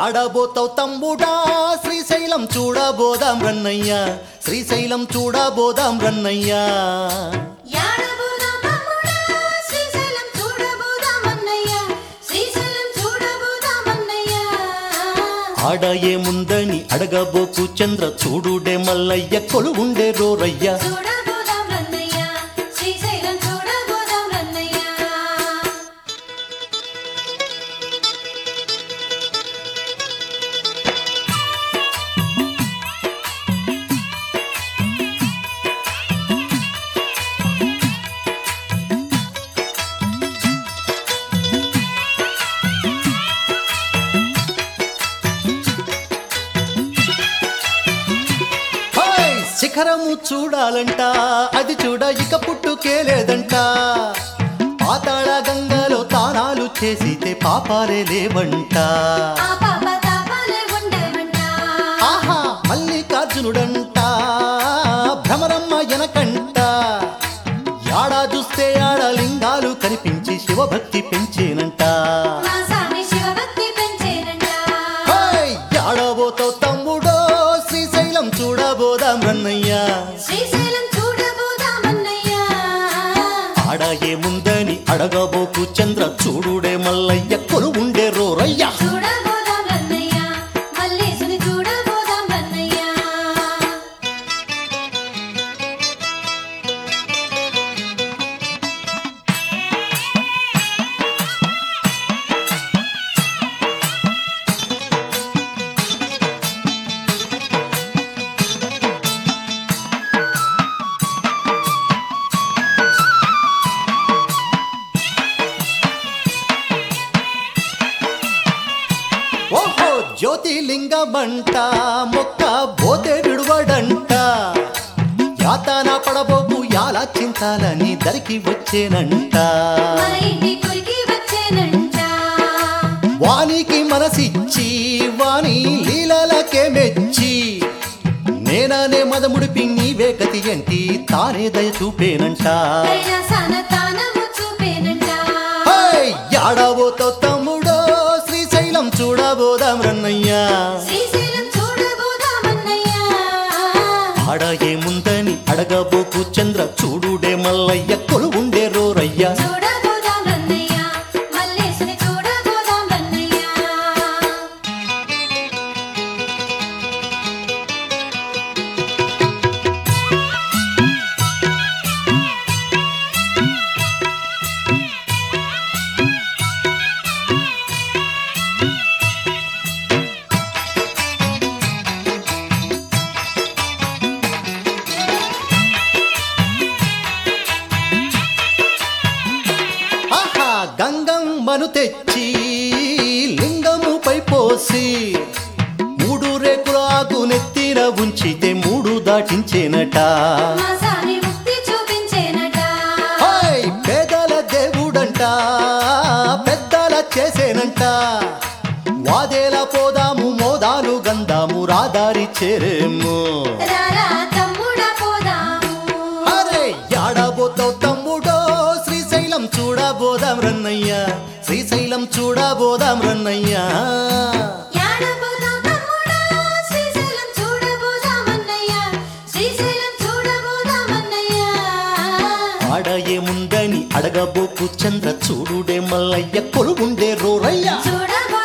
యాడబోతావు తమ్ముడా శ్రీశైలం చూడబోదాం రన్నయ్యా శ్రీశైలం చూడబోదాం రన్నయ్యా యాడబోదాం తమ్ముడా శ్రీశైలం చూడబోదామన్నయ్య శ్రీశైలం చూడబోదామన్నయ్య ఆడ ఏముందని అడగబోకు చంద్ర చూడుడే మల్లయ్య కొలువుండే రోరయ్య చూడబోదాం రన్నయ్య శ్రీశైలం చూడబోదాం రన్నయ్య హాయ్! శిఖరము చూడాలంట అది చూడ ఇక పుట్టుకే లేదంట పాతాళ గంగలో తానాలు చేసితే పాపాలే లేవంట ఆ పాప తాపాలే ఉండేవంట ఆహా మల్లికార్జునుడంట భ్రమరమ్మ ఎనకంట యాడా చూస్తే ఆడ లింగాలు కనిపించి శివభక్తి పెంచేనంట మా స్వామి శివభక్తి పెంచేనంట హాయ్! యాడబోతో తమ్ముడో శ్రీశైలం చూడబోదాం రన్నయ్యా శ్రీశైలం చూడబోదామన్నయ్య ఆడ ఏముందని అడగబోకు చంద్ర చూడుడే మల్లయ్య కొలువుండే రోరయ్య చూడబోదాం రన్నయ్య మల్లేశుని చూడబోదాం రన్నయ్య ఓహో జ్యోతిలింగమంట మొక్క బోతే విడువడంట యాతన పడబోకు యాలా చింతాలని దరికి వచ్చేనంట మా ఇంటి కొరికి వచ్చేనంట వానికి మనసిచ్చి వాని లీలలకే మెచ్చి నేననే మదముడిపి నీవే గతి ఎంటి తానే దయ చూపేనంట కైలాసాన తానము చూపేనంట హేయ్! యాడబోతో తమ్ముడో శ్రీశైలం చూడబోదాం రన్నయ్యా శ్రీశైలం చూడబోదామన్నయ్య ఆడ ఏముందని అడగబోకు చంద్ర చూడుడే మల్లయ్య కొలువుండే రోరయ్య చూడబోదాం రన్నయ్య మల్లేశుని చూడబోదాం రన్నయ్య ఆహా గంగమ్మను తెచ్చి లింగముపై పోసి మూడు రేకుల ఆకు నెత్తిన ఉంచితే మూడు దాటించేనట మా స్వామి ముక్తి చూపించేనట హాయ్ పేదల దేవుడంట పెద్దల చేసేనంట వాదేల పోదాము మోదాలు గంధాము రాదారి చేరేము రారా తమ్ముడా పోదాము అరే యాడబోతావు తమ్ముడో శ్రీశైలం చూడబోదాం రన్నయ్యా శ్రీశైలం చూడబోదాం రన్నయ్యా యాడబోదాం తమ్ముడా శ్రీశైలం చూడబోదామన్నయ్య శ్రీశైలం చూడబోదామన్నయ్య ఆడ ఏముందని అడగబోకు చంద్ర చూడుడే మల్లయ్య కొలుగుండే రోరయ్య చూడబోదాం